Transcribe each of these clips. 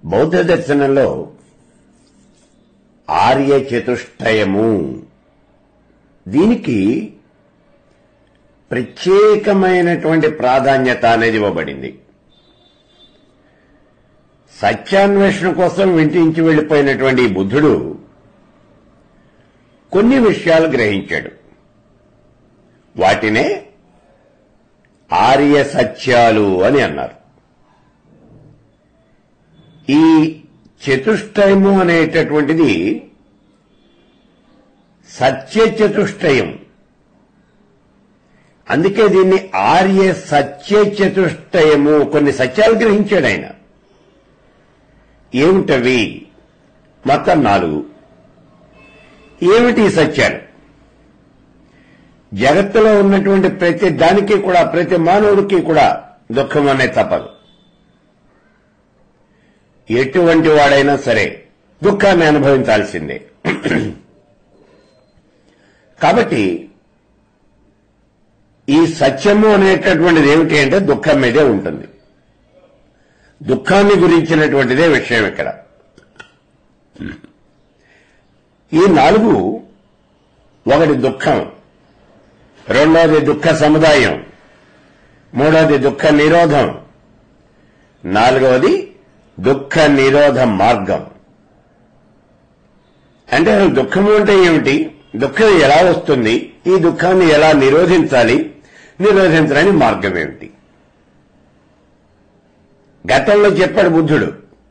బౌద్ధ దర్శనంలో ఆర్య చతుష్టయము దీనికి ప్రత్యేకమైనటువంటి ప్రాధాన్యత అనేది ఇవ్వబడింది సత్యాన్వేషణ కోసం వింటించి వెళ్లిపోయినటువంటి ఈ బుద్ధుడు కొన్ని విషయాలు గ్రహించాడు వాటినే ఆర్య సత్యాలు అని అన్నారు ఈ చతుష్టయము అనేటటువంటిది సత్య చతుష్టయం అందుకే దీన్ని ఆర్య సత్య చతుష్టయము కొన్ని సత్యాలు గ్రహించాడు ఆయన ఏమిటవి మొత్తం నాలుగు ఏమిటి ఈ సత్యాలు జగత్తులో ఉన్నటువంటి ప్రతి దానికి కూడా ప్రతి మానవుడికి కూడా దుఃఖం అనే తప్పదు ఎటువంటి వాడైనా సరే దుఃఖాన్ని అనుభవించాల్సిందే కాబట్టి ఈ సత్యము అనేటటువంటిది ఏమిటి అంటే దుఃఖం మీదే ఉంటుంది దుఃఖాన్ని గురించినటువంటిదే విషయం ఇక్కడ ఈ నాలుగు ఒకటి దుఃఖం రెండోది దుఃఖ సముదాయం మూడోది దుఃఖ నిరోధం నాలుగవది దుఃఖ నిరోధ మార్గం అంటే అసలు దుఃఖము అంటే ఏమిటి దుఃఖం ఎలా వస్తుంది ఈ దుఃఖాన్ని ఎలా నిరోధించాలి నిరోధించడానికి మార్గం ఏమిటి గతంలో చెప్పాడు బుద్ధుడు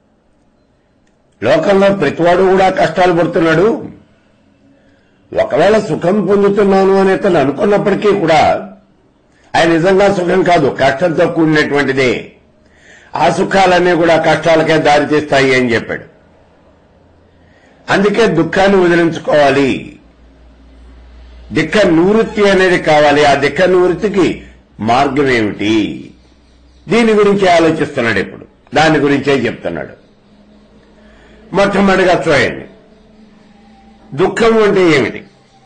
లోకంలో ప్రతివాడు కూడా కష్టాలు పడుతున్నాడు ఒకవేళ సుఖం పొందుతున్నాను అని అతను అనుకున్నప్పటికీ కూడా ఆయన నిజంగా సుఖం కాదు కష్టంతో కూడినటువంటిదే ఆ సుఖాలన్నీ కూడా కష్టాలకే దారితీస్తాయి అని చెప్పాడు అందుకే దుఃఖాన్ని వదిలించుకోవాలి దిక్క నివృత్తి అనేది కావాలి ఆ దిక్క నివృత్తికి మార్గం ఏమిటి దీని గురించి ఆలోచిస్తున్నాడు ఇప్పుడు దాని గురించే చెప్తున్నాడు మొట్టమొదటిగా చూడండి దుఃఖం అంటే ఏమిటి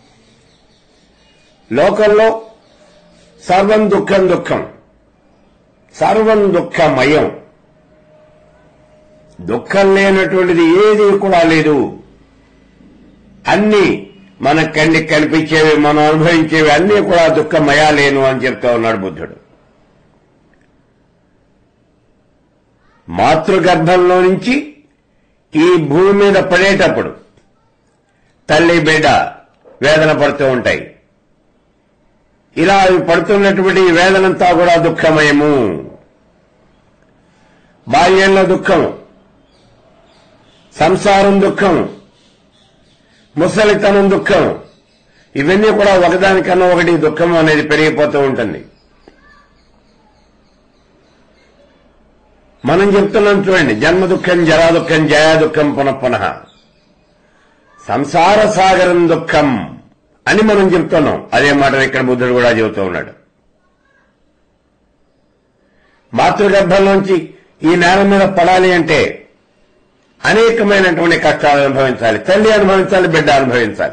లోకంలో సర్వం దుఃఖం దుఃఖం సర్వం దుఃఖమయం దుఃఖం లేనటువంటిది ఏది కూడా లేదు అన్ని మన కంటికి కనిపించేవి మనం అనుభవించేవి అన్నీ కూడా దుఃఖమయాలేను అని చెప్తా ఉన్నాడు బుద్ధుడు మాతృగర్భంలో నుంచి ఈ భూమి మీద పడేటప్పుడు తల్లి బిడ్డ వేదన పడుతూ ఉంటాయి ఇలా అవి పడుతున్నటువంటి ఈ వేదనంతా కూడా దుఃఖమయము బాల్యంలో దుఃఖం సంసారం దుఃఖం ముసలితనం దుఃఖం ఇవన్నీ కూడా ఒకదానికన్నా ఒకటి దుఃఖం అనేది పెరిగిపోతూ ఉంటుంది మనం చెప్తున్నాం చూడండి జన్మ దుఃఖం జరా దుఃఖం జయా దుఃఖం పునః పునః సంసార సాగరం దుఃఖం అని మనం చెప్తున్నాం అదే మాట ఇక్కడ బుద్ధుడు కూడా చెబుతూ ఉన్నాడు మాతృగర్భంలోంచి ఈ నేల మీద పడాలి అంటే అనేకమైనటువంటి కష్టాలు అనుభవించాలి తల్లి అనుభవించాలి బిడ్డ అనుభవించాలి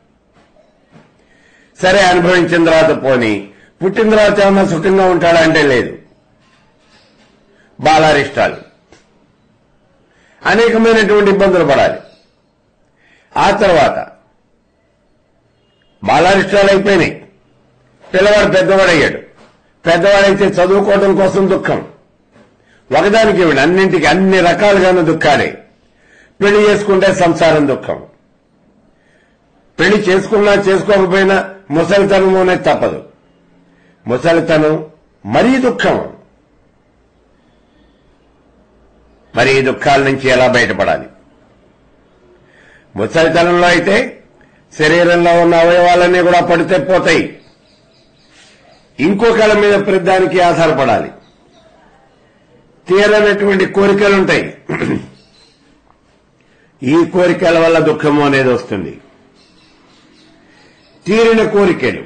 సరే అనుభవించిన తర్వాత పోని పుట్టిన తర్వాత ఏమన్నా సుఖంగా ఉంటాడా అంటే లేదు బాలారిష్టాలు అనేకమైనటువంటి ఇబ్బందులు పడాలి ఆ తర్వాత బాలారిష్టాలు అయిపోయినాయి పిల్లవాడు పెద్దవాడయ్యాడు పెద్దవాడైతే చదువుకోవడం కోసం దుఃఖం ఒకదానికి ఇవ్వండి అన్నింటికి అన్ని రకాలుగాను దుఃఖాలే పెళ్లి చేసుకుంటే సంసారం దుఃఖం పెళ్లి చేసుకున్నా చేసుకోకపోయినా ముసలితనం అనేది తప్పదు ముసలితనం మరీ దుఃఖం మరి ఈ దుఃఖాల నుంచి ఎలా బయటపడాలి ముసలితనంలో అయితే శరీరంలో ఉన్న అవయవాలన్నీ కూడా పడితే పోతాయి ఇంకొకళ్ళ మీద ప్రతిదానికి ఆధారపడాలి తీరనటువంటి కోరికలుంటాయి ఈ కోరికల వల్ల దుఃఖము అనేది వస్తుంది తీరిన కోరికలు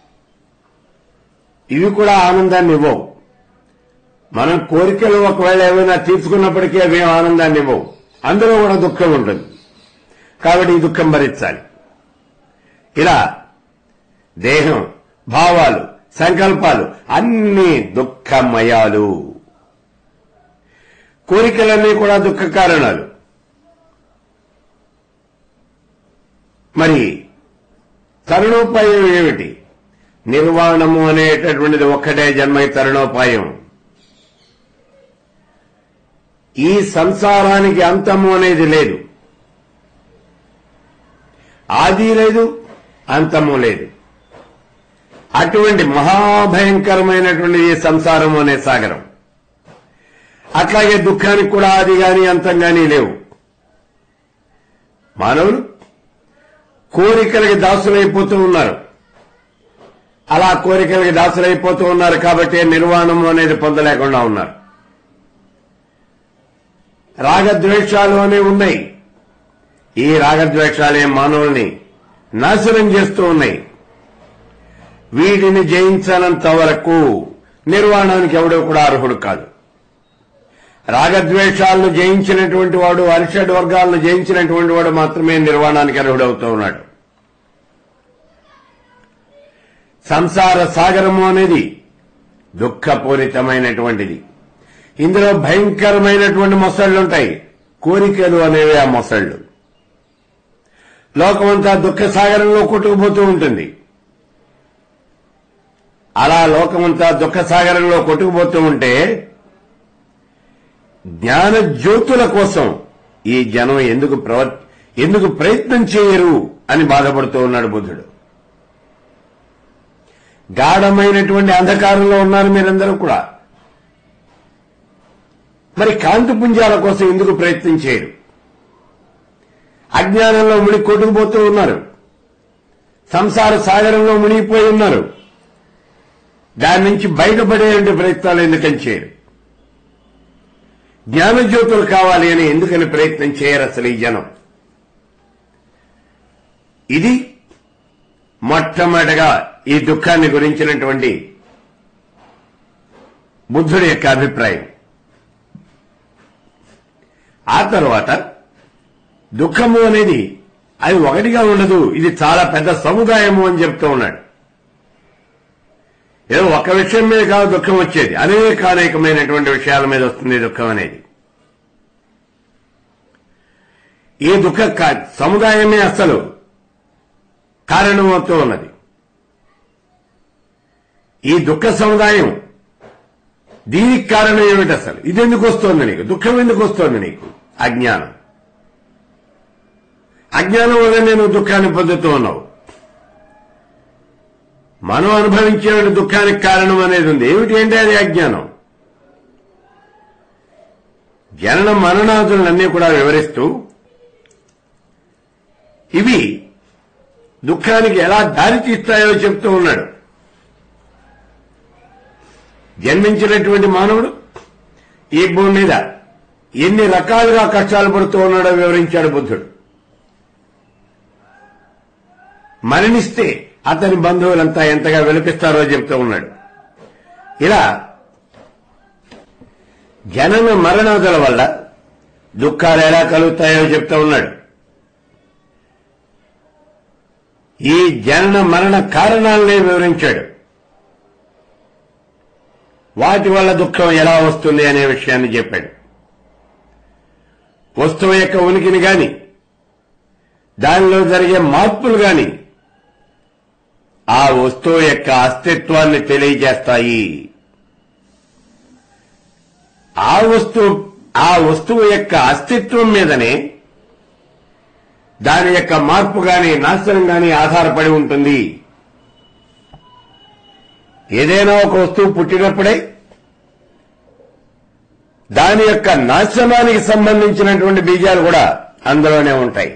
ఇవి కూడా ఆనందాన్ని ఇవ్వవు మనం కోరికలు ఒకవేళ ఏమైనా తీర్చుకున్నప్పటికీ అవి ఆనందాన్ని ఇవ్వవు అందులో కూడా దుఃఖం ఉంటుంది కాబట్టి ఈ దుఃఖం భరించాలి ఇలా దేహం భావాలు సంకల్పాలు అన్ని దుఃఖమయాలు కోరికలన్నీ కూడా దుఃఖ కారణాలు మరి తరుణోపాయం ఏమిటి నిర్వాణము అనేటటువంటిది ఒక్కటే జన్మై తరుణోపాయం ఈ సంసారానికి అంతము అనేది లేదు ఆది లేదు అంతము లేదు అటువంటి మహాభయంకరమైనటువంటి ఈ సంసారం అనే సాగరం అట్లాగే దుఃఖానికి కూడా ఆది గాని అంతం గాని లేవు మానవులు కోరికలకి దాసులైపోతూ ఉన్నారు అలా కోరికలకి దాసులైపోతూ ఉన్నారు కాబట్టి నిర్వాణం అనేది పొందలేకుండా ఉన్నారు రాగద్వేషాలు అనేవి ఉన్నాయి ఈ రాగద్వేషాలే మానవుల్ని నాశనం చేస్తూ ఉన్నాయి వీటిని జయించనంత వరకు నిర్వాణానికి ఎవడో కూడా అర్హుడు కాదు రాగద్వేషాలను జయించినటువంటి వాడు అరిషడ్ వర్గాలను జయించినటువంటి వాడు మాత్రమే నిర్వాణానికి అర్హుడవుతూ ఉన్నాడు సంసార సాగరము అనేది దుఃఖపూరితమైనటువంటిది ఇందులో భయంకరమైనటువంటి మొసళ్లుంటాయి కోరికలు అనేవి ఆ మొసళ్లు లోకమంతా దుఃఖ సాగరంలో కొట్టుకుపోతూ ఉంటుంది అలా లోకమంతా దుఃఖ సాగరంలో కొట్టుకుపోతూ ఉంటే జ్ఞాన జ్యోతుల కోసం ఈ జనం ఎందుకు ప్రవర్ ఎందుకు ప్రయత్నం చేయరు అని బాధపడుతూ ఉన్నాడు బుద్ధుడు గాఢమైనటువంటి అంధకారంలో ఉన్నారు మీరందరూ కూడా మరి కాంతి పుంజాల కోసం ఎందుకు ప్రయత్నం చేయరు అజ్ఞానంలో ముడి కొట్టుకుపోతూ ఉన్నారు సంసార సాగరంలో మునిగిపోయి ఉన్నారు దాని నుంచి బయటపడేటువంటి ప్రయత్నాలు ఎందుకని చేయరు జ్ఞానజ్యోతులు కావాలి అని ఎందుకని ప్రయత్నం చేయరు అసలు ఈ జనం ఇది మొట్టమొదటిగా ఈ దుఃఖాన్ని గురించినటువంటి బుద్ధుడి యొక్క అభిప్రాయం ఆ తర్వాత దుఃఖము అనేది అది ఒకటిగా ఉండదు ఇది చాలా పెద్ద సముదాయము అని చెప్తూ ఉన్నాడు ఏదో ఒక విషయం మీద కాదు దుఃఖం వచ్చేది అనేక అనేకమైనటువంటి విషయాల మీద వస్తుంది దుఃఖం అనేది ఈ దుఃఖ కా- సముదాయమే అసలు కారణమవుతూ ఉన్నది ఈ దుఃఖ సముదాయం దీనికి కారణం ఏమిటి అసలు ఇది ఎందుకు వస్తోంది నీకు దుఃఖం ఎందుకు వస్తోంది నీకు అజ్ఞానం అజ్ఞానం వల్ల నేను దుఃఖాన్ని పొందుతూ ఉన్నావు మనం అనుభవించే దుఃఖానికి కారణం అనేది ఉంది ఏమిటి అంటే అది అజ్ఞానం జనన మరణాదులన్నీ కూడా వివరిస్తూ ఇవి దుఃఖానికి ఎలా దారి తీస్తాయో చెప్తూ ఉన్నాడు జన్మించినటువంటి మానవుడు ఈ భూమి మీద ఎన్ని రకాలుగా కష్టాలు పడుతూ ఉన్నాడో వివరించాడు బుద్ధుడు మరణిస్తే అతని బంధువులంతా ఎంతగా వెలిపిస్తారో చెప్తూ ఉన్నాడు ఇలా జనన మరణాదుల వల్ల దుఃఖాలు ఎలా కలుగుతాయో చెప్తూ ఉన్నాడు ఈ జనన మరణ కారణాలనే వివరించాడు వాటి వల్ల దుఃఖం ఎలా వస్తుంది అనే విషయాన్ని చెప్పాడు వస్తువు యొక్క ఉనికిని గాని దానిలో జరిగే మార్పులు గాని ఆ వస్తువు యొక్క అస్తిత్వాన్ని తెలియజేస్తాయి ఆ వస్తువు ఆ వస్తువు యొక్క అస్తిత్వం మీదనే దాని యొక్క మార్పు గాని నాశనం గాని ఆధారపడి ఉంటుంది ఏదైనా ఒక వస్తువు పుట్టినప్పుడే దాని యొక్క నాశనానికి సంబంధించినటువంటి బీజాలు కూడా అందులోనే ఉంటాయి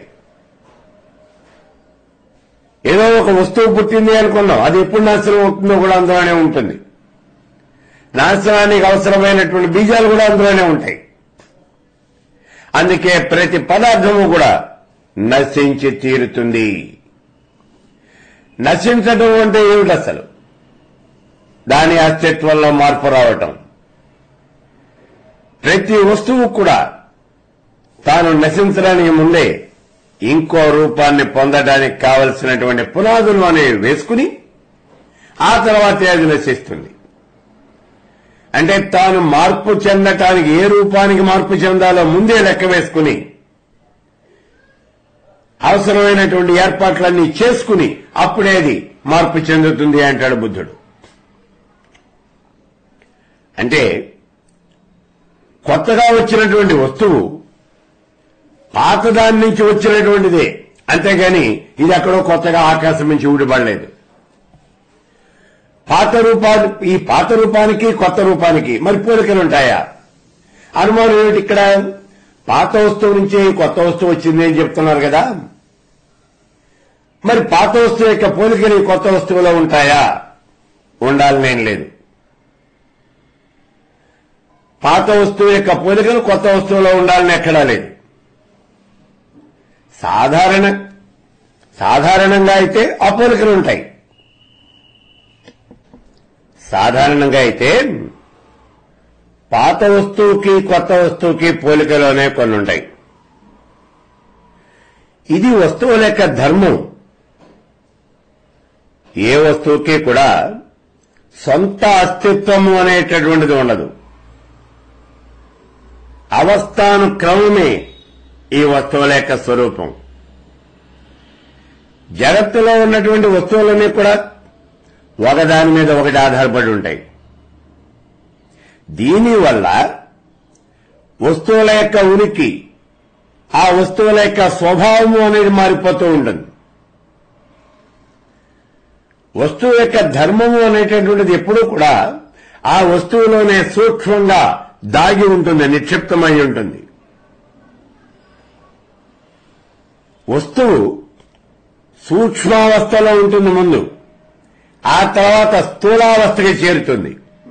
ఏదో ఒక వస్తువు పుట్టింది అనుకున్నాం అది ఎప్పుడు నాశనం అవుతుందో కూడా అందులోనే ఉంటుంది నాశనానికి అవసరమైనటువంటి బీజాలు కూడా అందులోనే ఉంటాయి అందుకే ప్రతి పదార్థము కూడా నశించి తీరుతుంది నశించడం అంటే ఏమిటి అసలు దాని అస్తిత్వంలో మార్పు రావటం ప్రతి వస్తువు కూడా తాను నశించడానికి ముందే ఇంకో రూపాన్ని పొందడానికి కావలసినటువంటి పునాదులు అనేవి వేసుకుని ఆ తర్వాతే అది నశిస్తుంది అంటే తాను మార్పు చెందటానికి ఏ రూపానికి మార్పు చెందాలో ముందే లెక్క వేసుకుని అవసరమైనటువంటి ఏర్పాట్లన్నీ చేసుకుని అప్పుడే అది మార్పు చెందుతుంది అంటాడు బుద్ధుడు అంటే కొత్తగా వచ్చినటువంటి వస్తువు పాతదాని నుంచి వచ్చినటువంటిదే అంతేగాని ఇది ఎక్కడో కొత్తగా ఆకాశం నుంచి ఊడిపడలేదు పాత రూపాలు ఈ పాత రూపానికి కొత్త రూపానికి మరి పోలికలు ఉంటాయా అనుమానం ఏమిటి ఇక్కడ పాత వస్తువు నుంచి కొత్త వస్తువు వచ్చింది అని చెప్తున్నారు కదా మరి పాత వస్తువు యొక్క పోలికలు ఈ కొత్త వస్తువులో ఉంటాయా ఉండాలనేం లేదు పాత వస్తువు యొక్క పోలికలు కొత్త వస్తువులో ఉండాలని ఎక్కడా లేదు సాధారణ సాధారణంగా అయితే అపోలికలు ఉంటాయి సాధారణంగా అయితే పాత వస్తువుకి కొత్త వస్తువుకి పోలికలోనే కొన్ని ఉంటాయి ఇది వస్తువుల యొక్క ధర్మం ఏ వస్తువుకి కూడా సొంత అస్తిత్వము అనేటటువంటిది ఉండదు అవస్థానుక్రమమే ఈ వస్తువుల యొక్క స్వరూపం జగత్తులో ఉన్నటువంటి వస్తువులన్నీ కూడా ఒకదాని మీద ఒకటి ఆధారపడి ఉంటాయి దీనివల్ల వస్తువుల యొక్క ఉనికి ఆ వస్తువుల యొక్క స్వభావము అనేది మారిపోతూ ఉంటుంది వస్తువు యొక్క ధర్మము అనేటటువంటిది ఎప్పుడూ కూడా ఆ వస్తువులోనే సూక్ష్మంగా దాగి ఉంటుంది నిక్షిప్తమై ఉంటుంది వస్తువు సూక్ష్మావస్థలో ఉంటుంది ముందు ఆ తర్వాత స్థూలావస్థకి చేరుతుంది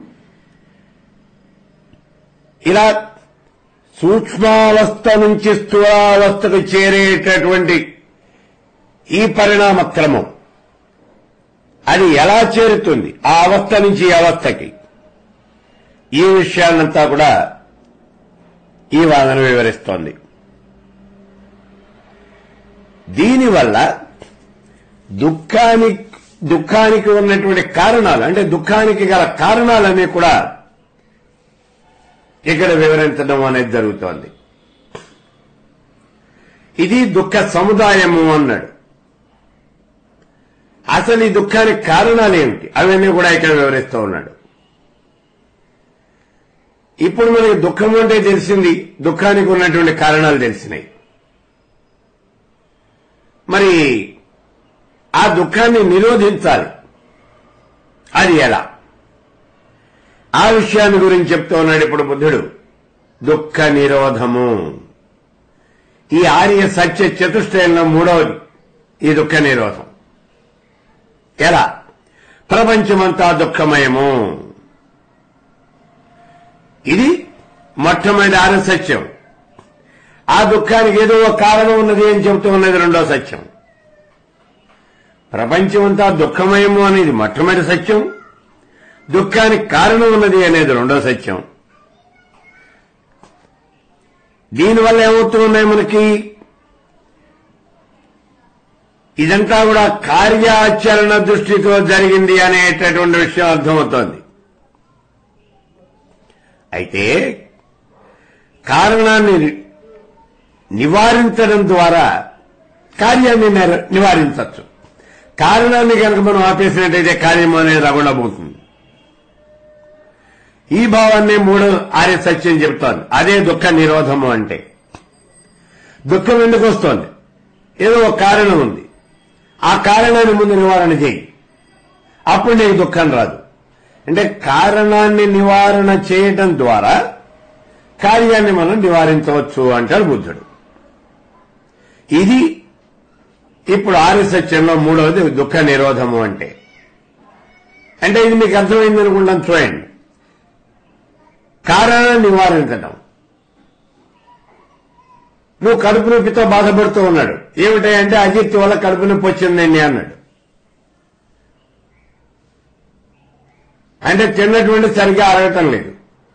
ఇలా సూక్ష్మావస్థ నుంచి స్థూలావస్థకు చేరేటటువంటి ఈ పరిణామ క్రమం అది ఎలా చేరుతుంది ఆ అవస్థ నుంచి ఈ అవస్థకి ఈ విషయాన్నంతా కూడా ఈ వాదన వివరిస్తోంది దీనివల్ల దుఃఖానికి దుఃఖానికి ఉన్నటువంటి కారణాలు అంటే దుఃఖానికి గల కారణాలన్నీ కూడా ఇక్కడ వివరించడం అనేది జరుగుతోంది ఇది దుఃఖ సముదాయము అన్నాడు అసలు ఈ దుఃఖానికి కారణాలు ఏమిటి అవన్నీ కూడా ఇక్కడ వివరిస్తూ ఉన్నాడు ఇప్పుడు మనకి దుఃఖం అంటే తెలిసింది దుఃఖానికి ఉన్నటువంటి కారణాలు తెలిసినాయి మరి ఆ దుఃఖాన్ని నిరోధించాలి అది ఎలా ఆ విషయాన్ని గురించి చెప్తూ ఉన్నాడు ఇప్పుడు బుద్ధుడు దుఃఖ నిరోధము ఈ ఆర్య సత్య చతుష్టయంలో మూడవది ఈ దుఃఖ నిరోధం ఎలా ప్రపంచమంతా దుఃఖమయము ఇది మొట్టమొదటి ఆర్య సత్యం ఆ దుఃఖానికి ఏదో ఒక కారణం ఉన్నది అని చెబుతూ ఉన్నది రెండో సత్యం ప్రపంచమంతా దుఃఖమయము అనేది మొట్టమొదటి సత్యం దుఃఖానికి కారణం ఉన్నది అనేది రెండో సత్యం దీనివల్ల ఏమవుతూ ఉన్నాయి మనకి ఇదంతా కూడా కార్యాచరణ దృష్టితో జరిగింది అనేటటువంటి విషయం అర్థమవుతోంది అయితే కారణాన్ని నివారించడం ద్వారా కార్యాన్ని నిర- నివారించవచ్చు కారణాన్ని కనుక మనం ఆపేసినట్టయితే కార్యం అనేది రాకుండా పోతుంది ఈ భావాన్ని మూడో ఆర్య సత్యం చెప్తోంది అదే దుఃఖ నిరోధము అంటే దుఃఖం ఎందుకు వస్తోంది ఏదో ఒక కారణం ఉంది ఆ కారణాన్ని ముందు నివారణ చేయి అప్పుడు నీకు దుఃఖం రాదు అంటే కారణాన్ని నివారణ చేయటం ద్వారా కార్యాన్ని మనం నివారించవచ్చు అంటాడు బుద్ధుడు ఇది ఇప్పుడు ఆర్య సత్యంలో మూడవది దుఃఖ నిరోధము అంటే అంటే ఇది మీకు అర్థమైంది అనుకుంటాను చూడండి కారణాన్ని నివారించడం నువ్వు కడుపు నొప్పితో బాధపడుతూ ఉన్నాడు ఏమిటంటే అజిత్ వల్ల కడుపు నొప్పి వచ్చిందండి అన్నాడు అంటే తిన్నటువంటి సరిగ్గా అరగటం లేదు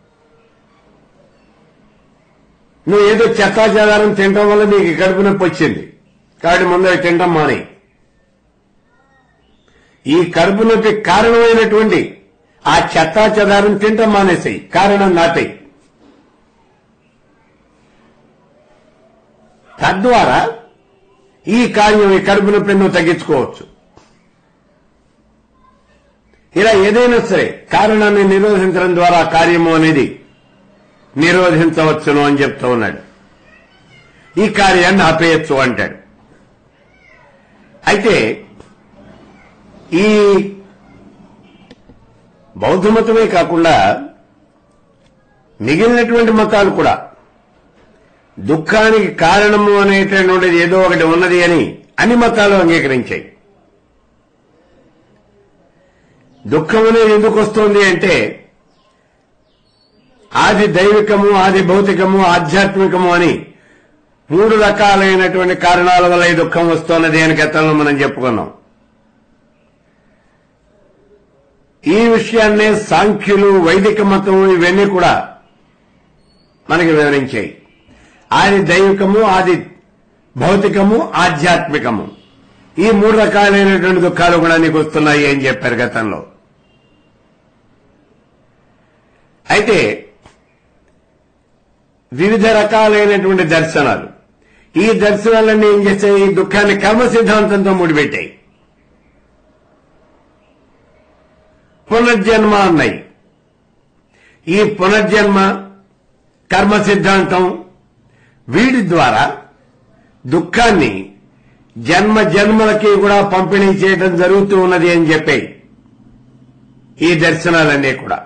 నువ్వు ఏదో చెత్తా చెదారం తినటం వల్ల నీకు కడుపు నొప్పి వచ్చింది కాబట్టి ముందు అవి తినటం మానే ఈ కడుపు నొప్పి కారణమైనటువంటి ఆ చెత్తా చెదారం తింటాం మానేసాయి కారణం నాపేయి తద్వారా ఈ కార్యం ఈ కడుపు నొప్పి నువ్వు తగ్గించుకోవచ్చు ఇలా ఏదైనా సరే కారణాన్ని నిరోధించడం ద్వారా కార్యము అనేది నిరోధించవచ్చును అని చెప్తూ ఉన్నాడు ఈ కార్యాన్ని ఆపేయచ్చు అంటాడు అయితే ఈ బౌద్ధ మతమే కాకుండా మిగిలినటువంటి మతాలు కూడా దుఃఖానికి కారణము అనేటటువంటిది ఏదో ఒకటి ఉన్నది అని అన్ని మతాలు అంగీకరించాయి దుఃఖం అనేది ఎందుకు వస్తుంది అంటే ఆది దైవికము ఆది భౌతికము ఆధ్యాత్మికము అని మూడు రకాలైనటువంటి కారణాల వల్ల ఈ దుఃఖం వస్తున్నది అని గతంలో మనం చెప్పుకున్నాం ఈ విషయాన్నే సాంఖ్యులు వైదిక మతం ఇవన్నీ కూడా మనకి వివరించాయి ఆది దైవికము ఆది భౌతికము ఆధ్యాత్మికము ఈ మూడు రకాలైనటువంటి దుఃఖాలు కూడా నీకు వస్తున్నాయి అని చెప్పారు గతంలో అయితే వివిధ రకాలైనటువంటి దర్శనాలు ఈ దర్శనాలన్నీ ఏం చేస్తాయి ఈ దుఃఖాన్ని కర్మ సిద్ధాంతంతో ముడిపెట్టాయి పునర్జన్మ అన్నాయి ఈ పునర్జన్మ కర్మ సిద్ధాంతం వీడి ద్వారా దుఃఖాన్ని జన్మ జన్మలకి కూడా పంపిణీ చేయడం జరుగుతూ ఉన్నది అని చెప్పాయి ఈ దర్శనాలన్నీ కూడా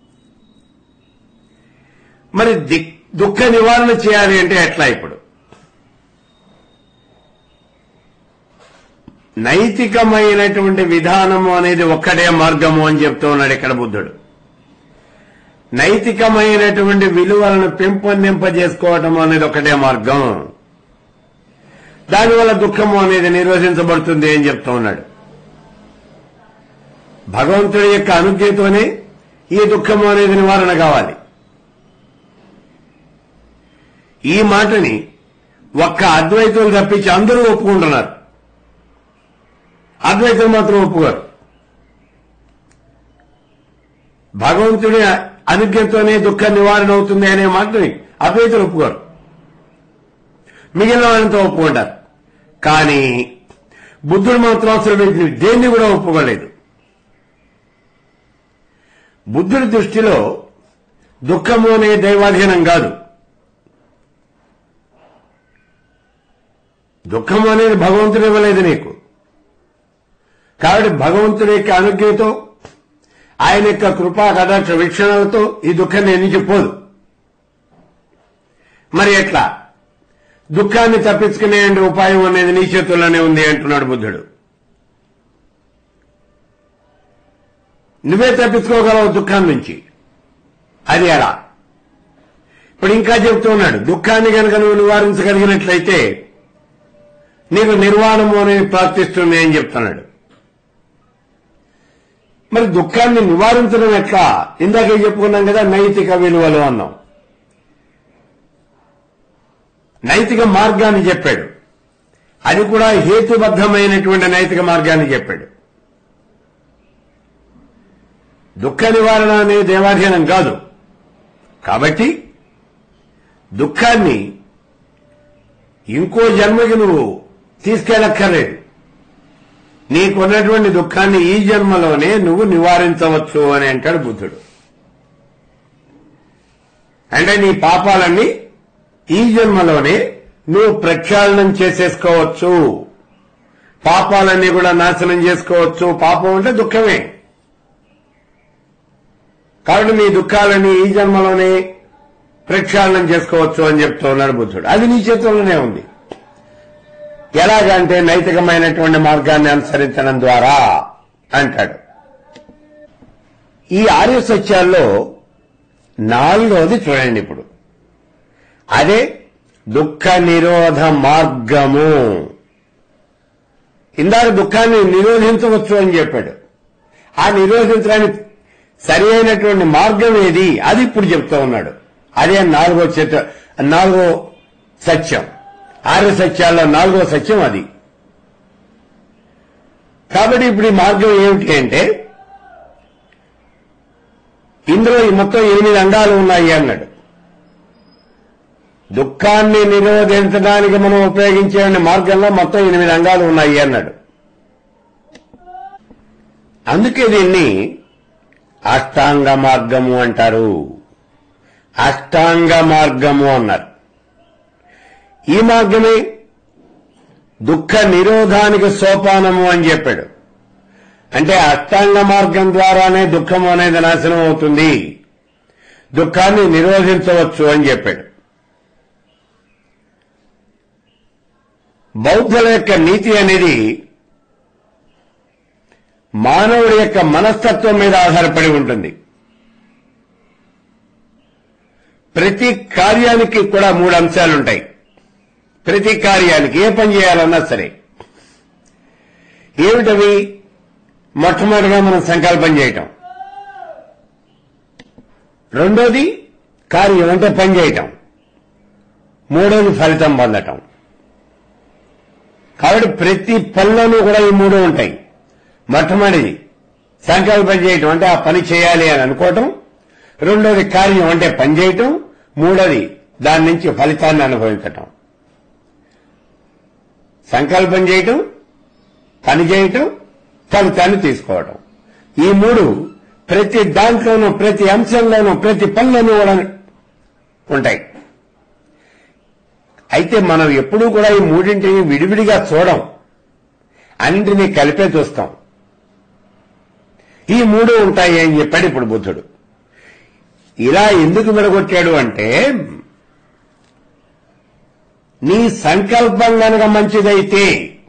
మరి దిక్- దుఃఖ నివారణ చేయాలి అంటే ఎట్లా ఇప్పుడు నైతికమైనటువంటి విధానము అనేది ఒక్కటే మార్గము అని చెప్తూ ఉన్నాడు ఇక్కడ బుద్ధుడు నైతికమైనటువంటి విలువలను పెంపొందింపజేసుకోవటం అనేది ఒకటే మార్గం దానివల్ల దుఃఖము అనేది నిరోధించబడుతుంది అని చెప్తూ ఉన్నాడు భగవంతుడి యొక్క అనుజ్ఞతోనే ఈ దుఃఖము అనేది నివారణ కావాలి ఈ మాటని ఒక్క అద్వైతులు తప్పించి అందరూ ఒప్పుకుంటున్నారు అద్వైతులు మాత్రం ఒప్పుకోరు భగవంతుడి అనుజ్ఞతోనే దుఃఖ నివారణ అవుతుంది అనే మాటని అద్వైతులు ఒప్పుకోరు మిగిలిన వాళ్ళంతా ఒప్పుకుంటారు కానీ బుద్ధుడు మాత్రం అసలు వీటిని దేన్ని కూడా ఒప్పుకోలేదు బుద్ధుడి దృష్టిలో దుఃఖము అనే దైవాధీనం కాదు దుఃఖం అనేది భగవంతుడు ఇవ్వలేదు నీకు కాబట్టి భగవంతుడి యొక్క అనుజ్ఞతో ఆయన యొక్క కృపా కటాక్ష వీక్షణలతో ఈ దుఃఖాన్ని ఎన్నికి పోదు మరి ఎట్లా దుఃఖాన్ని తప్పించుకునే ఉపాయం అనేది నీ చేతుల్లోనే ఉంది అంటున్నాడు బుద్ధుడు నువ్వే తప్పించుకోగలవు దుఃఖం నుంచి అది ఎలా ఇప్పుడు ఇంకా చెప్తూ ఉన్నాడు దుఃఖాన్ని కనుక నువ్వు నివారించగలిగినట్లయితే నీకు నిర్వాణము అనేది ప్రాప్తిస్తుంది అని చెప్తున్నాడు మరి దుఃఖాన్ని నివారించడం ఎట్లా ఇందాకే చెప్పుకున్నాం కదా నైతిక విలువలు అన్నాం నైతిక మార్గాన్ని చెప్పాడు అది కూడా హేతుబద్ధమైనటువంటి నైతిక మార్గాన్ని చెప్పాడు దుఃఖ నివారణ అనే దేవాధీనం కాదు కాబట్టి దుఃఖాన్ని ఇంకో జన్మకి నువ్వు తీసుకెళ్ళక్కర్లేదు నీకున్నటువంటి దుఃఖాన్ని ఈ జన్మలోనే నువ్వు నివారించవచ్చు అని అంటాడు బుద్ధుడు అంటే నీ పాపాలన్నీ ఈ జన్మలోనే నువ్వు ప్రక్షాళనం చేసేసుకోవచ్చు పాపాలన్నీ కూడా నాశనం చేసుకోవచ్చు పాపం అంటే దుఃఖమే కాబట్టి నీ దుఃఖాలన్నీ ఈ జన్మలోనే ప్రక్షాళనం చేసుకోవచ్చు అని చెప్తూ ఉన్నాడు బుద్ధుడు అది నీ చేతుల్లోనే ఉంది ఎలాగంటే నైతికమైనటువంటి మార్గాన్ని అనుసరించడం ద్వారా అంటాడు ఈ ఆర్య సత్యాల్లో నాలుగవది చూడండి ఇప్పుడు అదే దుఃఖ నిరోధ మార్గము ఇందాక దుఃఖాన్ని నిరోధించవచ్చు అని చెప్పాడు ఆ నిరోధించడానికి సరి అయినటువంటి మార్గం ఏది అది ఇప్పుడు చెప్తూ ఉన్నాడు అదే నాలుగో చెత్త నాలుగో సత్యం ఆర్య సత్యాల్లో నాలుగో సత్యం అది కాబట్టి ఇప్పుడు ఈ మార్గం ఏమిటి అంటే ఇందులో ఈ మొత్తం ఎనిమిది అంగాలు ఉన్నాయి అన్నాడు దుఃఖాన్ని నిరోధించడానికి మనం ఉపయోగించే మార్గంలో మొత్తం ఎనిమిది అంగాలు ఉన్నాయి అన్నాడు అందుకే దీన్ని అష్టాంగ మార్గము అంటారు అష్టాంగ మార్గము అన్నారు ఈ మార్గమే దుఃఖ నిరోధానికి సోపానము అని చెప్పాడు అంటే అష్టాంగ మార్గం ద్వారానే దుఃఖం అనేది నాశనం అవుతుంది దుఃఖాన్ని నిరోధించవచ్చు అని చెప్పాడు బౌద్ధుల యొక్క నీతి అనేది మానవుడి యొక్క మనస్తత్వం మీద ఆధారపడి ఉంటుంది ప్రతి కార్యానికి కూడా మూడు అంశాలుంటాయి ప్రతి కార్యానికి ఏ పని చేయాలన్నా సరే ఏమిటవి మొట్టమొదటిగా మనం సంకల్పం చేయటం రెండోది కార్యం అంటే పని చేయటం మూడోది ఫలితం పొందటం కాబట్టి ప్రతి పనిలోనూ కూడా ఈ మూడు ఉంటాయి మొట్టమొదటిది సంకల్పం చేయటం అంటే ఆ పని చేయాలి అని అనుకోవటం రెండోది కార్యం అంటే పని చేయటం మూడోది దాని నుంచి ఫలితాన్ని అనుభవించటం సంకల్పం చేయటం పని చేయటం ఫలితాన్ని తీసుకోవటం ఈ మూడు ప్రతి దాంట్లోనూ ప్రతి అంశంలోనూ ప్రతి పనిలోనూ కూడా ఉంటాయి అయితే మనం ఎప్పుడూ కూడా ఈ మూడింటిని విడివిడిగా చూడం అన్నింటినీ కలిపే చూస్తాం ఈ మూడు ఉంటాయి అని చెప్పాడు ఇప్పుడు బుద్ధుడు ఇలా ఎందుకు విడగొట్టాడు అంటే నీ సంకల్పం గనక మంచిదైతే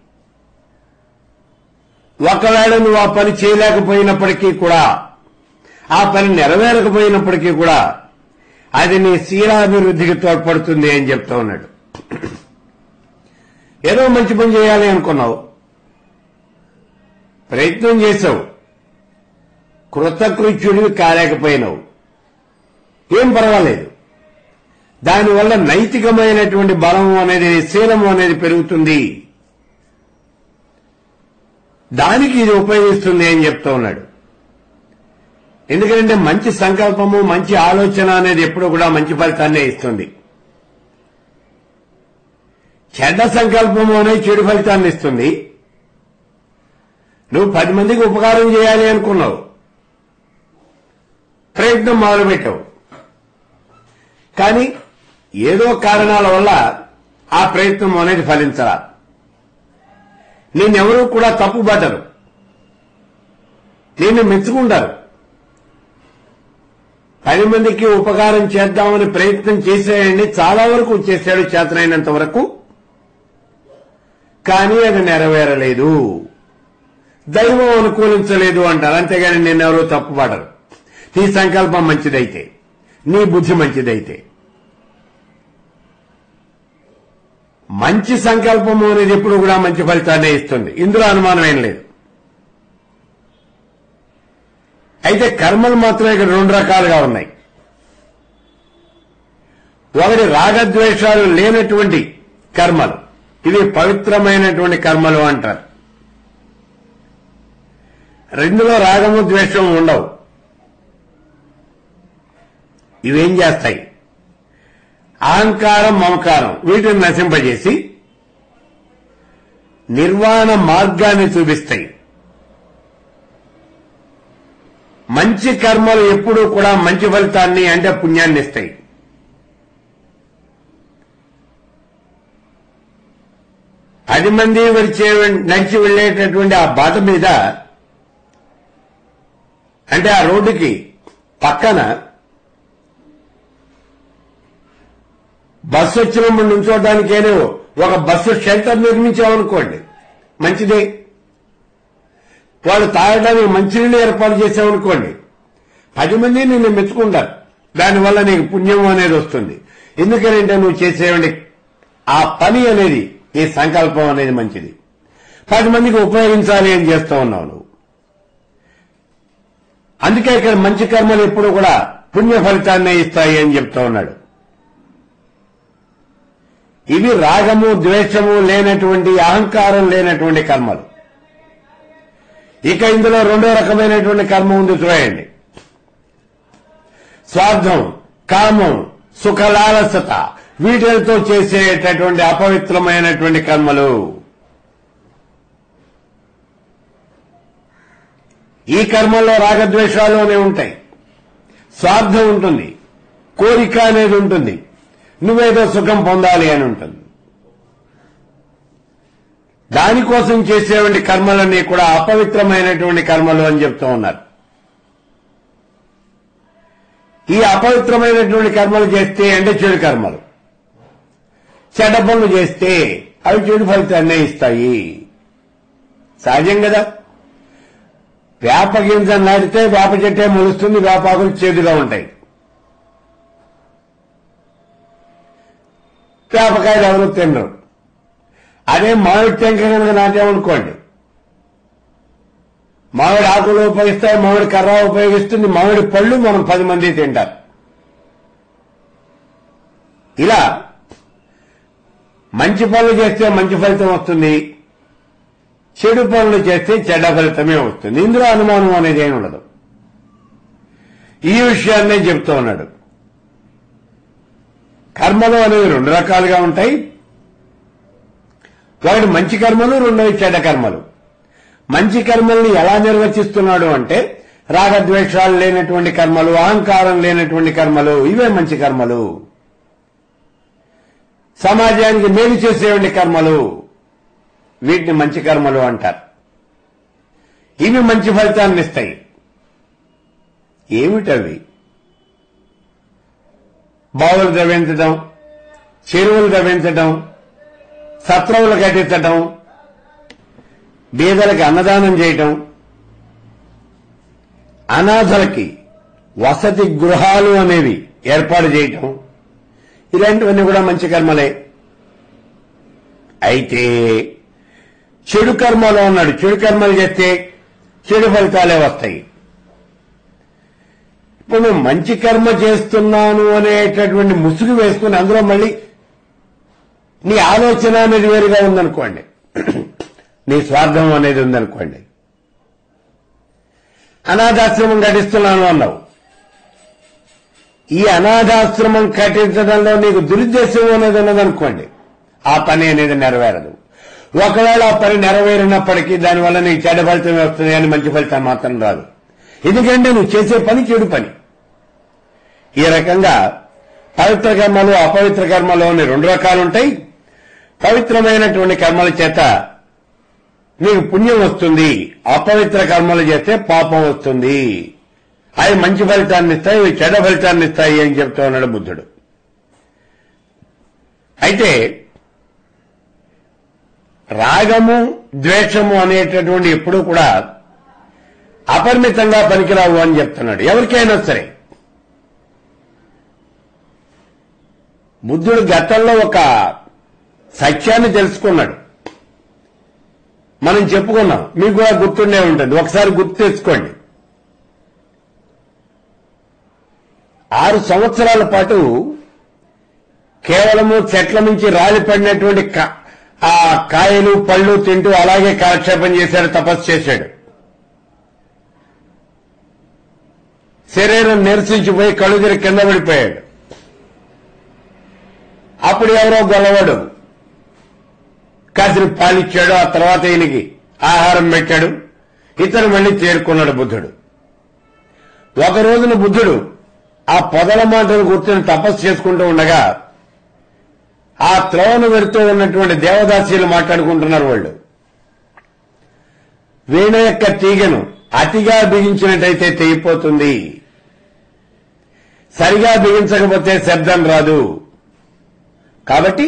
ఒకవేళ నువ్వు ఆ పని చేయలేకపోయినప్పటికీ కూడా ఆ పని నెరవేరకపోయినప్పటికీ కూడా అది నీ శీలాభివృద్ధికి తోడ్పడుతుంది అని చెప్తా ఉన్నాడు ఏదో మంచి పని చేయాలి అనుకున్నావు ప్రయత్నం చేసావు కృతకృత్యుడివి కాలేకపోయినావు ఏం పర్వాలేదు దానివల్ల నైతికమైనటువంటి బలం అనేది శీలము అనేది పెరుగుతుంది దానికి ఇది ఉపయోగిస్తుంది అని చెప్తా ఉన్నాడు ఎందుకంటే మంచి సంకల్పము మంచి ఆలోచన అనేది ఎప్పుడు కూడా మంచి ఫలితాన్నే ఇస్తుంది చెడ్డ సంకల్పము అనేది చెడు ఫలితాన్ని ఇస్తుంది నువ్వు పది మందికి ఉపకారం చేయాలి అనుకున్నావు ప్రయత్నం మొదలుపెట్టావు కానీ ఏదో కారణాల వల్ల ఆ ప్రయత్నం అనేది ఫలించరా నిన్నెవరూ కూడా తప్పుపడ్డరు నిన్ను మెచ్చుకుంటారు పది మందికి ఉపకారం చేద్దామని ప్రయత్నం చేసేయండి చాలా వరకు చేశాడు చేతనైనంత వరకు కానీ అది నెరవేరలేదు దైవం అనుకూలించలేదు అంటారు అంతేగాని నిన్నెవరూ తప్పుపడరు నీ సంకల్పం మంచిదైతే నీ బుద్ధి మంచిదైతే మంచి సంకల్పము అనేది ఎప్పుడు కూడా మంచి ఫలితాన్ని ఇస్తుంది ఇందులో అనుమానం ఏం లేదు అయితే కర్మలు మాత్రం ఇక్కడ రెండు రకాలుగా ఉన్నాయి ఒకటి రాగద్వేషాలు లేనటువంటి కర్మలు ఇవి పవిత్రమైనటువంటి కర్మలు అంటారు రెండులో రాగము ద్వేషము ఉండవు ఇవేం చేస్తాయి అహంకారం మమకారం వీటిని నశింపజేసి నిర్వాణ మార్గాన్ని చూపిస్తాయి మంచి కర్మలు ఎప్పుడూ కూడా మంచి ఫలితాన్ని అంటే పుణ్యాన్ని ఇస్తాయి పది మంది వచ్చే నడిచి వెళ్ళేటటువంటి ఆ బాట మీద అంటే ఆ రోడ్డుకి పక్కన బస్సు వచ్చినప్పుడు నుంచోడానికేనే ఒక బస్సు షెల్టర్ నిర్మించామనుకోండి మంచిదే వాళ్ళు తాగడానికి మంచినీళ్ళు ఏర్పాటు చేసామనుకోండి పది మంది నిన్ను మెచ్చుకుంటారు దానివల్ల నీకు పుణ్యం అనేది వస్తుంది ఎందుకంటే నువ్వు చేసేవండి ఆ పని అనేది నీ సంకల్పం అనేది మంచిది పది మందికి ఉపయోగించాలి అని చేస్తూ ఉన్నావు నువ్వు అందుకే ఇక్కడ మంచి కర్మలు ఎప్పుడు కూడా పుణ్య ఫలితాన్నే ఇస్తాయి అని చెప్తా ఉన్నాడు ఇవి రాగము ద్వేషము లేనటువంటి అహంకారం లేనటువంటి కర్మలు ఇక ఇందులో రెండో రకమైనటువంటి కర్మ ఉంది చూడండి స్వార్థం కామం సుఖలాలసత వీటితో చేసేటటువంటి అపవిత్రమైనటువంటి కర్మలు ఈ కర్మల్లో రాగద్వేషాలు అనేవి ఉంటాయి స్వార్థం ఉంటుంది కోరిక అనేది ఉంటుంది నువ్వేదో సుఖం పొందాలి అని ఉంటుంది దానికోసం చేసేటువంటి కర్మలన్నీ కూడా అపవిత్రమైనటువంటి కర్మలు అని చెప్తూ ఉన్నారు ఈ అపవిత్రమైనటువంటి కర్మలు చేస్తే అంటే చెడు కర్మలు చెడ్డ పనులు చేస్తే అవి చెడు ఫలితాన్నే ఇస్తాయి సహజం కదా వేప గింజ నాటితే వేప చెట్టే మొలుస్తుంది వేపాకులు చేదుగా ఉంటాయి వేపకాయలు ఎవరు తినరు అదే మామిడి టెంక కనుక నాటామనుకోండి మామిడి ఆకులు ఉపయోగిస్తాయి మామిడి కర్ర ఉపయోగిస్తుంది మామిడి పళ్ళు మనం పది మంది తింటారు ఇలా మంచి పనులు చేస్తే మంచి ఫలితం వస్తుంది చెడు పనులు చేస్తే చెడ్డ ఫలితమే వస్తుంది ఇందులో అనుమానం అనేది ఏమి ఉండదు ఈ విషయాన్నే చెప్తూ ఉన్నాడు కర్మలు అనేవి రెండు రకాలుగా ఉంటాయి ఒకటి మంచి కర్మలు రెండోవి చెడ్డ కర్మలు మంచి కర్మల్ని ఎలా నిర్వచిస్తున్నాడు అంటే రాగద్వేషాలు లేనటువంటి కర్మలు అహంకారం లేనటువంటి కర్మలు ఇవే మంచి కర్మలు సమాజానికి మేలు చేసేటువంటి కర్మలు వీటిని మంచి కర్మలు అంటారు ఇవి మంచి ఫలితాన్ని ఇస్తాయి ఏమిటవి బావులు ద్రవించడం చెరువులు ద్రవించడం సత్రవులు కట్టించటం బీదలకి అన్నదానం చేయటం అనాథలకి వసతి గృహాలు అనేవి ఏర్పాటు చేయటం ఇలాంటివన్నీ కూడా మంచి కర్మలే అయితే చెడు కర్మలో ఉన్నాడు చెడు కర్మలు చేస్తే చెడు ఫలితాలే వస్తాయి ఇప్పుడు నువ్వు మంచి కర్మ చేస్తున్నాను అనేటటువంటి ముసుగు వేసుకుని అందులో మళ్ళీ నీ ఆలోచన అనేది వేరుగా ఉందనుకోండి నీ స్వార్థం అనేది ఉందనుకోండి అనాథాశ్రమం కట్టిస్తున్నాను అన్నావు ఈ అనాథాశ్రమం కట్టించడంలో నీకు దురుద్దేశం అనేది ఉన్నదనుకోండి ఆ పని అనేది నెరవేరదు ఒకవేళ ఆ పని నెరవేరినప్పటికీ దానివల్ల నీకు చెడ్డ ఫలితం వస్తుంది అని మంచి ఫలితం మాత్రం రాదు ఎందుకంటే నువ్వు చేసే పని చెడు పని ఈ రకంగా పవిత్ర కర్మలు అపవిత్ర కర్మలు అని రెండు రకాలు ఉంటాయి పవిత్రమైనటువంటి కర్మల చేత నీకు పుణ్యం వస్తుంది అపవిత్ర కర్మలు చేస్తే పాపం వస్తుంది అవి మంచి ఫలితాన్ని ఇస్తాయి ఇవి చెడ్డ ఫలితాన్ని ఇస్తాయి అని చెప్తా ఉన్నాడు బుద్ధుడు అయితే రాగము ద్వేషము అనేటటువంటి ఎప్పుడూ కూడా అపరిమితంగా పనికిరావు అని చెప్తున్నాడు ఎవరికైనా సరే బుద్ధుడు గతంలో ఒక సత్యాన్ని తెలుసుకున్నాడు మనం చెప్పుకున్నాం మీకు కూడా గుర్తుండే ఉంటుంది ఒకసారి గుర్తు తెచ్చుకోండి ఆరు సంవత్సరాల పాటు కేవలము చెట్ల నుంచి రాలి పడినటువంటి కా- ఆ కాయలు పళ్ళు తింటూ అలాగే కాలక్షేపం చేశాడు తపస్సు చేశాడు శరీరం నిరసించిపోయి కళ్ళు తిరిగి కింద పడిపోయాడు అప్పుడు ఎవరో గొల్లవాడు కాసిన పాలిచ్చాడు ఆ తర్వాత ఈయనకి ఆహారం పెట్టాడు ఇతను మళ్ళీ చేరుకున్నాడు బుద్ధుడు ఒక రోజున బుద్ధుడు ఆ పొదల మాటలు కూర్చొని తపస్సు చేసుకుంటూ ఉండగా ఆ త్రోవను వెడుతూ ఉన్నటువంటి దేవదాసీలు మాట్లాడుకుంటున్నారు వాళ్ళు వీణ యొక్క తీగను అతిగా బిగించినట్టయితే తెగిపోతుంది సరిగా బిగించకపోతే శబ్దం రాదు కాబట్టి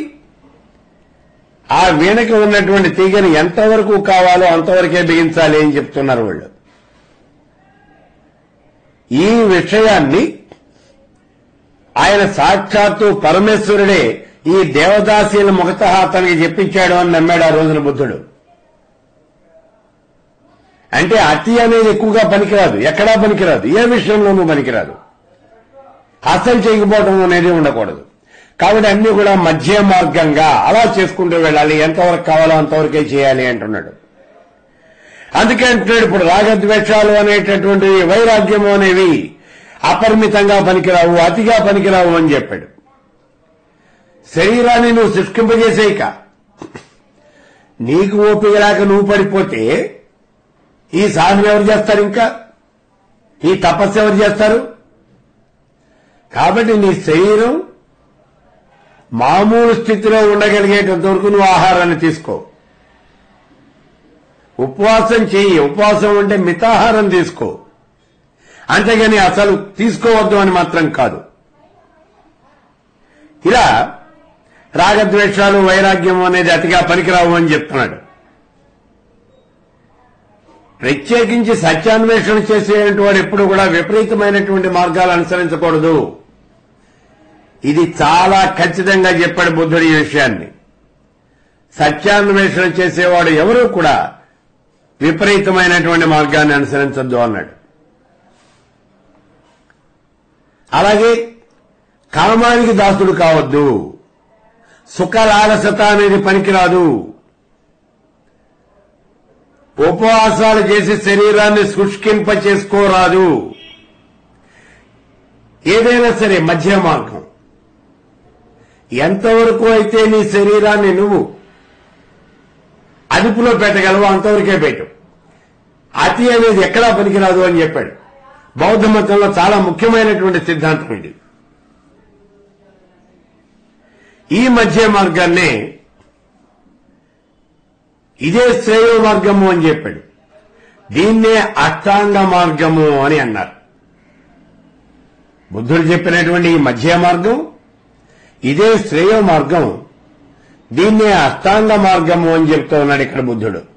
ఆ వీణకి ఉన్నటువంటి తీగని ఎంతవరకు కావాలో అంతవరకే బిగించాలి అని చెప్తున్నారు వాళ్ళు ఈ విషయాన్ని ఆయన సాక్షాత్తు పరమేశ్వరుడే ఈ దేవదాసీల ముఖత అతనికి చెప్పించాడు అని నమ్మాడు ఆ రోజున బుద్ధుడు అంటే అతి అనేది ఎక్కువగా పనికిరాదు ఎక్కడా పనికిరాదు ఏ విషయంలోనూ పనికిరాదు అసలు చేయకపోవడం అనేది ఉండకూడదు కాబట్టి అన్ని కూడా మధ్య మార్గంగా అలా చేసుకుంటూ వెళ్ళాలి ఎంతవరకు కావాలో అంతవరకే చేయాలి అంటున్నాడు అందుకే అంటున్నాడు ఇప్పుడు రాగద్వేషాలు అనేటటువంటి వైరాగ్యము అనేవి అపరిమితంగా పనికిరావు అతిగా పనికిరావు అని చెప్పాడు శరీరాన్ని నువ్వు శుష్కింపజేసేయక నీకు ఓపిక లేక నువ్వు పడిపోతే ఈ సాధన ఎవరు చేస్తారు ఇంకా ఈ తపస్సు ఎవరు చేస్తారు కాబట్టి నీ శరీరం మామూలు స్థితిలో ఉండగలిగేటంత వరకు నువ్వు ఆహారాన్ని తీసుకో ఉపవాసం చెయ్యి ఉపవాసం అంటే మితాహారం తీసుకో అంతేగాని అసలు తీసుకోవద్దు అని మాత్రం కాదు ఇలా రాగద్వేషాలు వైరాగ్యం అనేది అతిగా పనికిరావు అని చెప్తున్నాడు ప్రత్యేకించి సత్యాన్వేషణ చేసేటువంటి వాడు ఎప్పుడు కూడా విపరీతమైనటువంటి మార్గాలు అనుసరించకూడదు ఇది చాలా ఖచ్చితంగా చెప్పాడు బుద్ధుడు ఈ విషయాన్ని సత్యాన్వేషణ చేసేవాడు ఎవరూ కూడా విపరీతమైనటువంటి మార్గాన్ని అనుసరించద్దు అన్నాడు అలాగే కామానికి దాసుడు కావద్దు సుఖలాలసత అనేది పనికిరాదు ఉపవాసాలు చేసి శరీరాన్ని శుష్కింప చేసుకోరాదు ఏదైనా సరే మధ్య మార్గం ఎంతవరకు అయితే నీ శరీరాన్ని నువ్వు అదుపులో పెట్టగలవో అంతవరకే పెట్టు అతి అనేది ఎక్కడా పనికిరాదు అని చెప్పాడు బౌద్ధ మతంలో చాలా ముఖ్యమైనటువంటి సిద్ధాంతం ఇది ఈ మధ్య మార్గాన్ని ఇదే శ్రేయ మార్గము అని చెప్పాడు దీన్నే అష్టాంగ మార్గము అని అన్నారు బుద్ధుడు చెప్పినటువంటి ఈ మధ్య మార్గం ఇదే శ్రేయ మార్గం దీన్నే అష్టాంగ మార్గము అని చెప్తూ ఉన్నాడు ఇక్కడ బుద్ధుడు